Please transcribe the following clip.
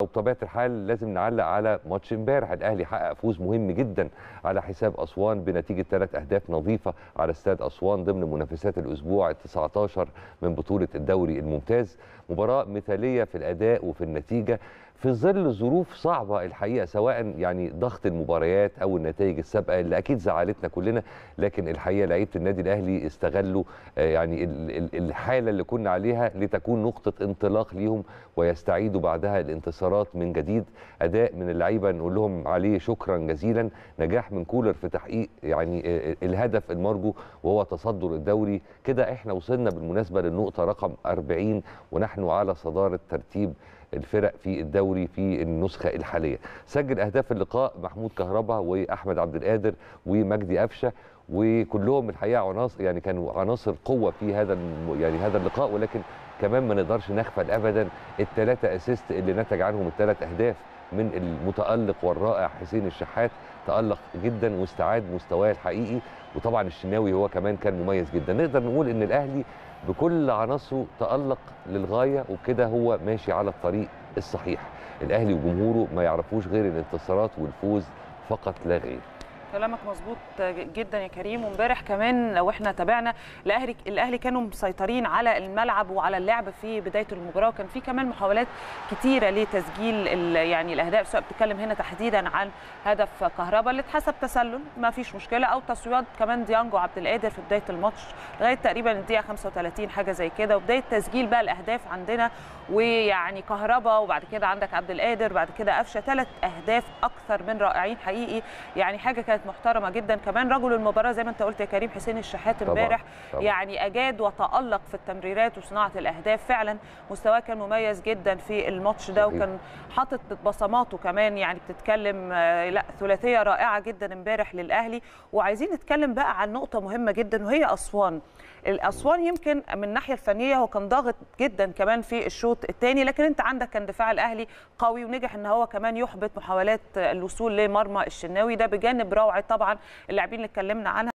وبطبيعه الحال لازم نعلق على ماتش امبارح الاهلي حقق فوز مهم جدا على حساب اسوان بنتيجه ثلاث اهداف نظيفه على استاد اسوان ضمن منافسات الاسبوع ال 19 من بطوله الدوري الممتاز مباراه مثاليه في الاداء وفي النتيجه في ظل ظروف صعبه الحقيقه سواء يعني ضغط المباريات او النتائج السابقه اللي اكيد زعلتنا كلنا لكن الحقيقه لعيبه النادي الاهلي استغلوا آه، يعني ال- ال- الحاله اللي كنا عليها لتكون نقطه انطلاق ليهم ويستعيدوا بعدها الانتصارات من جديد اداء من اللعيبه نقول لهم عليه شكرا جزيلا نجاح من كولر في تحقيق يعني آه، الهدف المرجو وهو تصدر الدوري كده احنا وصلنا بالمناسبه للنقطه رقم 40 ونحن على صداره ترتيب الفرق في الدوري في النسخه الحاليه سجل اهداف اللقاء محمود كهربا واحمد عبد القادر ومجدي قفشه وكلهم الحقيقه عناصر يعني كانوا عناصر قوه في هذا الم- يعني هذا اللقاء ولكن كمان ما نقدرش نغفل ابدا الثلاثه اسيست اللي نتج عنهم الثلاث اهداف من المتالق والرائع حسين الشحات تالق جدا واستعاد مستواه الحقيقي وطبعا الشناوي هو كمان كان مميز جدا نقدر نقول ان الاهلي بكل عناصره تالق للغايه وبكده هو ماشي على الطريق الصحيح الاهلي وجمهوره ما يعرفوش غير الانتصارات والفوز فقط لا غير كلامك مظبوط جدا يا كريم وامبارح كمان لو احنا تابعنا الاهلي الاهلي كانوا مسيطرين على الملعب وعلى اللعب في بدايه المباراه وكان في كمان محاولات كتيره لتسجيل ال- يعني الاهداف سواء بتتكلم هنا تحديدا عن هدف كهربا اللي اتحسب تسلل ما فيش مشكله او تصويات كمان ديانجو عبد القادر في بدايه الماتش لغايه تقريبا الدقيقه 35 حاجه زي كده وبدايه تسجيل بقى الاهداف عندنا ويعني كهربا وبعد كده عندك عبد القادر بعد كده قفشه ثلاث اهداف اكثر من رائعين حقيقي يعني حاجه كانت محترمه جدا كمان رجل المباراه زي ما انت قلت يا كريم حسين الشحات طبعاً، امبارح طبعاً. يعني اجاد وتالق في التمريرات وصناعه الاهداف فعلا مستواه كان مميز جدا في الماتش ده صحيح. وكان حاطط بصماته كمان يعني بتتكلم آه، لا ثلاثيه رائعه جدا امبارح للاهلي وعايزين نتكلم بقى عن نقطه مهمه جدا وهي اسوان الاسوان يمكن من الناحيه الفنيه هو كان ضاغط جدا كمان في الشوط الثاني لكن انت عندك كان دفاع الاهلي قوي ونجح ان هو كمان يحبط محاولات الوصول لمرمى الشناوي ده بجانب روعه طبعا اللاعبين اللي اتكلمنا عنها